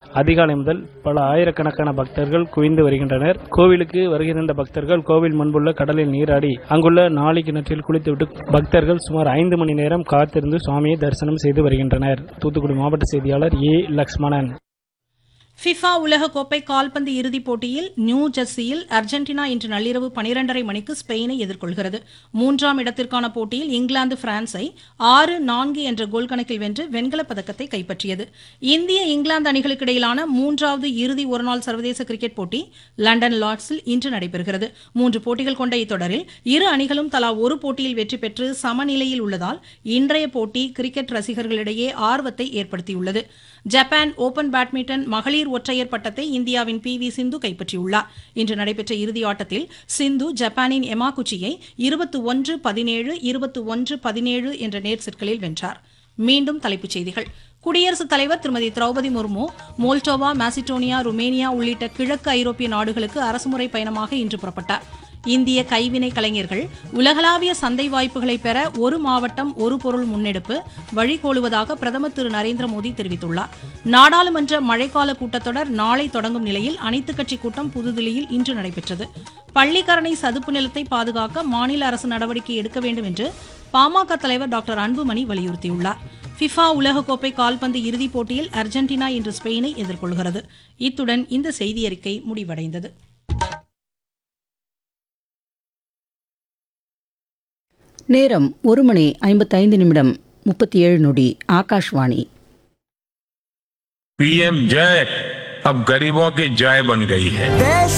அதிகாலை முதல் பல ஆயிரக்கணக்கான பக்தர்கள் குவிந்து வருகின்றனர் கோவிலுக்கு வருகின்ற பக்தர்கள் கோவில் முன்புள்ள கடலில் நீராடி அங்குள்ள நாளை கிணற்றில் குளித்துவிட்டு பக்தர்கள் சுமார் ஐந்து மணி நேரம் காத்திருந்து சுவாமியை தரிசனம் செய்து வருகின்றனர் தூத்துக்குடி மாவட்ட செய்தியாளர் ஏ லக்ஷ்மணன் ஃபிஃபா உலகக்கோப்பை கால்பந்து இறுதிப் போட்டியில் நியூ ஜெர்சியில் அர்ஜென்டினா இன்று நள்ளிரவு பனிரெண்டரை மணிக்கு ஸ்பெயினை எதிர்கொள்கிறது மூன்றாம் இடத்திற்கான போட்டியில் இங்கிலாந்து பிரான்ஸை ஆறு நான்கு என்ற கோல் கணக்கில் வென்று வெண்கலப் பதக்கத்தை கைப்பற்றியது இந்திய இங்கிலாந்து அணிகளுக்கு இடையிலான மூன்றாவது இறுதி ஒருநாள் சர்வதேச கிரிக்கெட் போட்டி லண்டன் லார்ட்ஸில் இன்று நடைபெறுகிறது மூன்று போட்டிகள் கொண்ட இத்தொடரில் இரு அணிகளும் தலா ஒரு போட்டியில் வெற்றி பெற்று சமநிலையில் உள்ளதால் இன்றைய போட்டி கிரிக்கெட் ரசிகர்களிடையே ஆர்வத்தை ஏற்படுத்தியுள்ளது ஜப்பான் ஓபன் பேட்மிண்டன் மகளிர் ஒற்றையர் பட்டத்தை இந்தியாவின் பி வி சிந்து கைப்பற்றியுள்ளார் இன்று நடைபெற்ற இறுதி ஆட்டத்தில் சிந்து ஜப்பானின் எமாகுச்சியை இருபத்து ஒன்று பதினேழு இருபத்து ஒன்று பதினேழு என்ற நேர் செட்களில் வென்றார் மீண்டும் தலைப்புச் செய்திகள் குடியரசுத் தலைவர் Thirumathi Droupadi Murmu Moldova Macedonia Romania உள்ளிட்ட கிழக்கு ஐரோப்பிய நாடுகளுக்கு அரசுமுறை பயணமாக இன்று புறப்பட்டார் இந்திய கைவினை கலைஞர்கள் உலகளாவிய சந்தை வாய்ப்புகளை பெற ஒரு மாவட்டம் ஒரு பொருள் முன்னெடுப்பு வழிகோலுவதாக பிரதமர் திரு நரேந்திர மோடி தெரிவித்துள்ளார் நாடாளுமன்ற மழைக்கால கூட்டத்தொடர் நாளை தொடங்கும் நிலையில் அனைத்துக் கட்சி கூட்டம் புதுதில்லியில் இன்று நடைபெற்றது பள்ளிக்கரணை சதுப்பு நிலத்தை பாதுகாக்க மாநில அரசு நடவடிக்கை எடுக்க வேண்டும் என்று பாமக தலைவர் டாக்டர் அன்புமணி வலியுறுத்தியுள்ளார் ஃபிஃபா உலகக்கோப்பை கால்பந்து இறுதிப் போட்டியில் அர்ஜென்டினா இன்று ஸ்பெயினை எதிர்கொள்கிறது இத்துடன் இந்த செய்தியறிக்கை முடிவடைந்தது நேரம் ஒரு மணி ஐம்பத்தைந்து நிமிடம் முப்பத்தி ஏழு நொடி ஆகாஷ்வாணி पीएम जय अब गरीबों की जय बन गई है देश